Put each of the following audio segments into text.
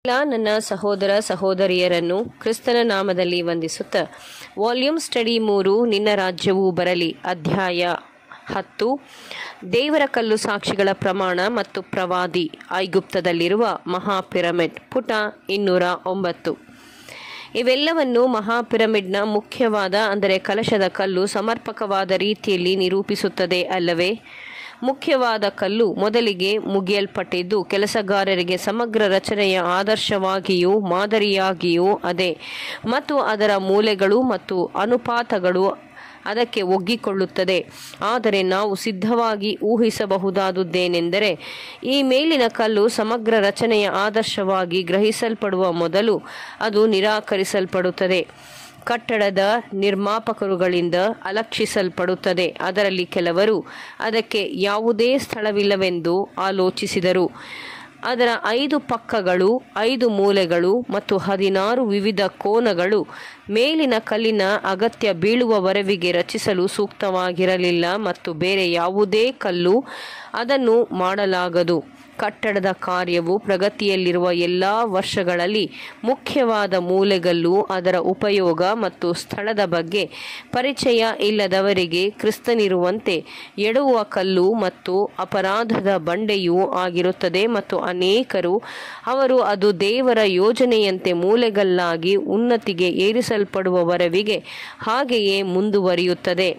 ಎಲ್ಲ ನನ್ನ ಸಹೋದರ ಸಹೋದರಿಯರನ್ನು ಕ್ರಿಸ್ತನ ನಾಮದಲ್ಲಿ ವಂದಿಸುತ್ತಾ ವಾಲ್ಯೂಮ್ ಸ್ಟಡಿ ಮೂರು ನಿನ್ನ ರಾಜ್ಯವು ಬರಲಿ ಅಧ್ಯಾಯ ಹತ್ತು ದೇವರ ಕಲ್ಲು ಸಾಕ್ಷಿಗಳ ಪ್ರಮಾಣ ಮತ್ತು ಪ್ರವಾದಿ ಐಗುಪ್ತದಲ್ಲಿರುವ ಮಹಾ ಪಿರಮಿಡ್ ಪುಟ ಇನ್ನೂರ ಒಂಬತ್ತು ಇವೆಲ್ಲವನ್ನು ಮಹಾ ಪಿರಮಿಡ್ನ ಮುಖ್ಯವಾದ ಅಂದರೆ ಕಲಶದ ಕಲ್ಲು ಸಮರ್ಪಕವಾದ ರೀತಿಯಲ್ಲಿ ನಿರೂಪಿಸುತ್ತದೆ ಅಲ್ಲವೇ ಮುಖ್ಯವಾದ ಕಲ್ಲು ಮೊದಲಿಗೆ ಮುಗಿಯಲ್ಪಟ್ಟಿದ್ದು ಕೆಲಸಗಾರರಿಗೆ ಸಮಗ್ರ ರಚನೆಯ ಆದರ್ಶವಾಗಿಯೂ ಮಾದರಿಯಾಗಿಯೂ ಅದೇ ಮತ್ತು ಅದರ ಮೂಲೆಗಳು ಮತ್ತು ಅನುಪಾತಗಳು ಅದಕ್ಕೆ ಒಗ್ಗಿಕೊಳ್ಳುತ್ತದೆ ಆದರೆ ನಾವು ಸಿದ್ಧವಾಗಿ ಊಹಿಸಬಹುದಾದುದೇನೆಂದರೆ ಈ ಮೇಲಿನ ಕಲ್ಲು ಸಮಗ್ರ ರಚನೆಯ ಆದರ್ಶವಾಗಿ ಗ್ರಹಿಸಲ್ಪಡುವ ಮೊದಲು ಅದು ನಿರಾಕರಿಸಲ್ಪಡುತ್ತದೆ ಕಟ್ಟಡದ ನಿರ್ಮಾಪಕರುಗಳಿಂದ ಅಲಕ್ಷಿಸಲ್ಪಡುತ್ತದೆ ಅದರಲ್ಲಿ ಕೆಲವರು ಅದಕ್ಕೆ ಯಾವುದೇ ಸ್ಥಳವಿಲ್ಲವೆಂದು ಆಲೋಚಿಸಿದರು ಅದರ ಐದು ಪಕ್ಕಗಳು ಐದು ಮೂಲೆಗಳು ಮತ್ತು ಹದಿನಾರು ವಿವಿಧ ಕೋನಗಳು ಮೇಲಿನ ಕಲ್ಲಿನ ಅಗತ್ಯ ಬೀಳುವವರೆವಿಗೆ ರಚಿಸಲು ಸೂಕ್ತವಾಗಿರಲಿಲ್ಲ ಮತ್ತು ಬೇರೆ ಯಾವುದೇ ಕಲ್ಲು ಅದನ್ನು ಮಾಡಲಾಗದು ಕಟ್ಟಡದ ಕಾರ್ಯವು ಪ್ರಗತಿಯಲ್ಲಿರುವ ಎಲ್ಲ ವರ್ಷಗಳಲ್ಲಿ ಮುಖ್ಯವಾದ ಮೂಲೆಗಲ್ಲು ಅದರ ಉಪಯೋಗ ಮತ್ತು ಸ್ಥಳದ ಬಗ್ಗೆ ಪರಿಚಯ ಇಲ್ಲದವರಿಗೆ ಕ್ರಿಸ್ತನಿರುವಂತೆ ಎಡುವ ಕಲ್ಲು ಮತ್ತು ಅಪರಾಧದ ಬಂಡೆಯೂ ಆಗಿರುತ್ತದೆ ಮತ್ತು ಅನೇಕರು ಅವರು ಅದು ದೇವರ ಯೋಜನೆಯಂತೆ ಮೂಲೆಗಲ್ಲಾಗಿ ಉನ್ನತಿಗೆ ಏರಿಸಲ್ಪಡುವವರೆವಿಗೆ ಹಾಗೆಯೇ ಮುಂದುವರಿಯುತ್ತದೆ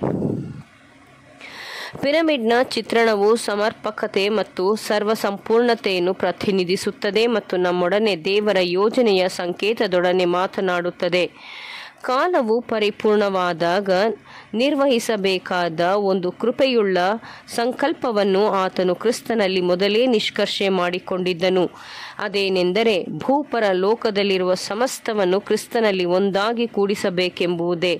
ಪಿರಮಿಡ್ನ ಚಿತ್ರಣವು ಸಮರ್ಪಕತೆ ಮತ್ತು ಸರ್ವಸಂಪೂರ್ಣತೆಯನ್ನು ಪ್ರತಿನಿಧಿಸುತ್ತದೆ ಮತ್ತು ನಮ್ಮೊಡನೆ ದೇವರ ಯೋಜನೆಯ ಸಂಕೇತದೊಡನೆ ಮಾತನಾಡುತ್ತದೆ ಕಾಲವು ಪರಿಪೂರ್ಣವಾದಾಗ ನಿರ್ವಹಿಸಬೇಕಾದ ಒಂದು ಕೃಪೆಯುಳ್ಳ ಸಂಕಲ್ಪವನ್ನು ಆತನು ಕ್ರಿಸ್ತನಲ್ಲಿ ಮೊದಲೇ ನಿಷ್ಕರ್ಷೆ ಮಾಡಿಕೊಂಡಿದ್ದನು ಅದೇನೆಂದರೆ ಭೂಪರ ಲೋಕದಲ್ಲಿರುವ ಸಮಸ್ತವನ್ನು ಕ್ರಿಸ್ತನಲ್ಲಿ ಒಂದಾಗಿ ಕೂಡಿಸಬೇಕೆಂಬುದೇ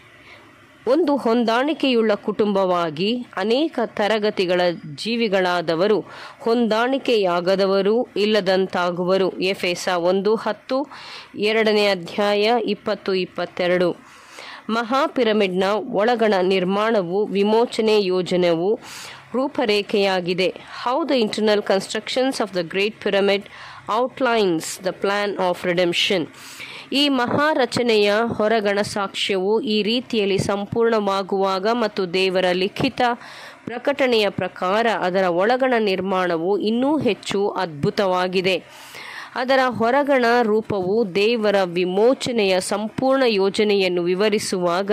ಒಂದು ಹೊಂದಾಣಿಕೆಯುಳ್ಳ ಕುಟುಂಬವಾಗಿ ಅನೇಕ ತರಗತಿಗಳ ಜೀವಿಗಳಾದವರು ಹೊಂದಾಣಿಕೆಯಾಗದವರು ಇಲ್ಲದಂತಾಗುವರು ಎಫೆಸ ಒಂದು ಹತ್ತು ಎರಡನೇ ಅಧ್ಯಾಯ ಇಪ್ಪತ್ತು ಇಪ್ಪತ್ತೆರಡು ಮಹಾ ಪಿರಮಿಡ್ನ ಒಳಗಣ ನಿರ್ಮಾಣವು ವಿಮೋಚನೆ ಯೋಜನೆವು ರೂಪರೇಖೆಯಾಗಿದೆ how the internal constructions of the great pyramid outlines the plan of redemption ಈ ಮಹಾರಚನೆಯ ಹೊರಗಣ ಸಾಕ್ಷ್ಯವು ಈ ರೀತಿಯಲ್ಲಿ ಸಂಪೂರ್ಣವಾಗುವಾಗ ಮತ್ತು ದೇವರ ಲಿಖಿತ ಪ್ರಕಟಣೆಯ ಪ್ರಕಾರ ಅದರ ಒಳಗಣ ನಿರ್ಮಾಣವು ಇನ್ನೂ ಹೆಚ್ಚು ಅದ್ಭುತವಾಗಿದೆ ಅದರ ಹೊರಗಣ ರೂಪವು ದೇವರ ವಿಮೋಚನೆಯ ಸಂಪೂರ್ಣ ಯೋಜನೆಯನ್ನು ವಿವರಿಸುವಾಗ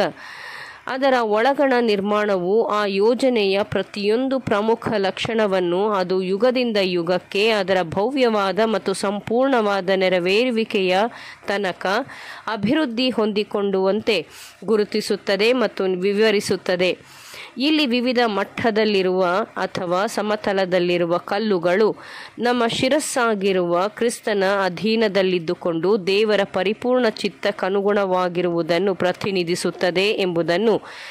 ಅದರ ಒಳಗಣ ನಿರ್ಮಾಣವು ಆ ಯೋಜನೆಯ ಪ್ರತಿಯೊಂದು ಪ್ರಮುಖ ಲಕ್ಷಣವನ್ನು ಅದು ಯುಗದಿಂದ ಯುಗಕ್ಕೆ ಅದರ ಭವ್ಯವಾದ ಮತ್ತು ಸಂಪೂರ್ಣವಾದ ನೆರವೇರುವಿಕೆಯ ತನಕ ಅಭಿವೃದ್ಧಿ ಹೊಂದಿಕೊಂಡುವಂತೆ ಗುರುತಿಸುತ್ತದೆ ಮತ್ತು ವಿವರಿಸುತ್ತದೆ ಇಲ್ಲಿ ವಿವಿಧ ಮಟ್ಟದಲ್ಲಿರುವ ಅಥವಾ ಸಮತಲದಲ್ಲಿರುವ ಕಲ್ಲುಗಳು ನಮ್ಮ ಶಿರಸ್ಸಾಗಿರುವ ಕ್ರಿಸ್ತನ ಅಧೀನದಲ್ಲಿದ್ದುಕೊಂಡು ದೇವರ ಪರಿಪೂರ್ಣ ಚಿತ್ತಕ್ಕನುಗುಣವಾಗಿರುವುದನ್ನು ಪ್ರತಿನಿಧಿಸುತ್ತದೆ ಎಂಬುದನ್ನು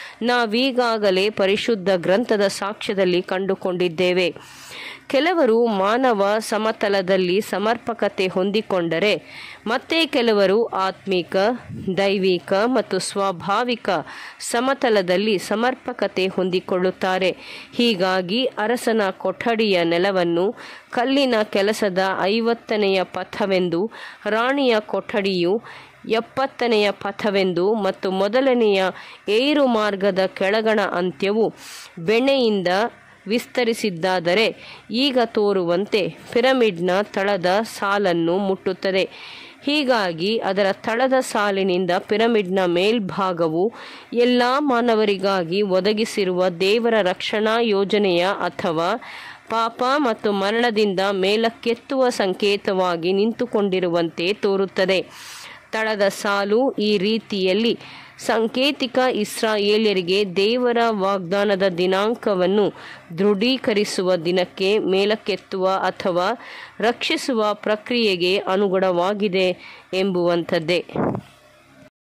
ನಾವೀಗಾಗಲೇ ಪರಿಶುದ್ಧ ಗ್ರಂಥದ ಸಾಕ್ಷ್ಯದಲ್ಲಿ ಕಂಡುಕೊಂಡಿದ್ದೇವೆ ಕೆಲವರು ಮಾನವ ಸಮತಲದಲ್ಲಿ ಸಮರ್ಪಕತೆ ಹೊಂದಿಕೊಂಡರೆ ಮತ್ತೆ ಕೆಲವರು ಆತ್ಮಿಕ ದೈವಿಕ ಮತ್ತು ಸ್ವಾಭಾವಿಕ ಸಮತಲದಲ್ಲಿ ಸಮರ್ಪಕತೆ ಹೊಂದಿಕೊಳ್ಳುತ್ತಾರೆ ಹೀಗಾಗಿ ಅರಸನ ಕೊಠಡಿಯ ನೆಲವನ್ನು ಕಲ್ಲಿನ ಕೆಲಸದ ಐವತ್ತನೆಯ ಪಥವೆಂದು ರಾಣಿಯ ಕೊಠಡಿಯು ಎಪ್ಪತ್ತನೆಯ ಪಥವೆಂದು ಮತ್ತು ಮೊದಲನೆಯ ಏರು ಮಾರ್ಗದ ಕೆಳಗಣ ಅಂತ್ಯವು ಬೆಣ್ಣೆಯಿಂದ ವಿಸ್ತರಿಸಿದ್ದಾದರೆ ಈಗ ತೋರುವಂತೆ ಪಿರಮಿಡ್ನ ತಳದ ಸಾಲನ್ನು ಮುಟ್ಟುತ್ತದೆ ಹೀಗಾಗಿ ಅದರ ತಳದ ಸಾಲಿನಿಂದ ಪಿರಮಿಡ್ನ ಮೇಲ್ಭಾಗವು ಎಲ್ಲ ಮಾನವರಿಗಾಗಿ ಒದಗಿಸಿರುವ ದೇವರ ರಕ್ಷಣಾ ಯೋಜನೆಯ ಅಥವಾ ಪಾಪ ಮತ್ತು ಮರಣದಿಂದ ಮೇಲಕ್ಕೆತ್ತುವ ಸಂಕೇತವಾಗಿ ನಿಂತುಕೊಂಡಿರುವಂತೆ ತೋರುತ್ತದೆ ತಳದ ಸಾಲು ಈ ರೀತಿಯಲ್ಲಿ ಸಾಂಕೇತಿಕ ಇಸ್ರಾಯೇಲ್ಯರಿಗೆ ದೇವರ ವಾಗ್ದಾನದ ದಿನಾಂಕವನ್ನು ದೃಢೀಕರಿಸುವ ದಿನಕ್ಕೆ ಮೇಲಕ್ಕೆತ್ತುವ ಅಥವಾ ರಕ್ಷಿಸುವ ಪ್ರಕ್ರಿಯೆಗೆ ಅನುಗುಣವಾಗಿದೆ ಎಂಬುವಂಥದ್ದೇ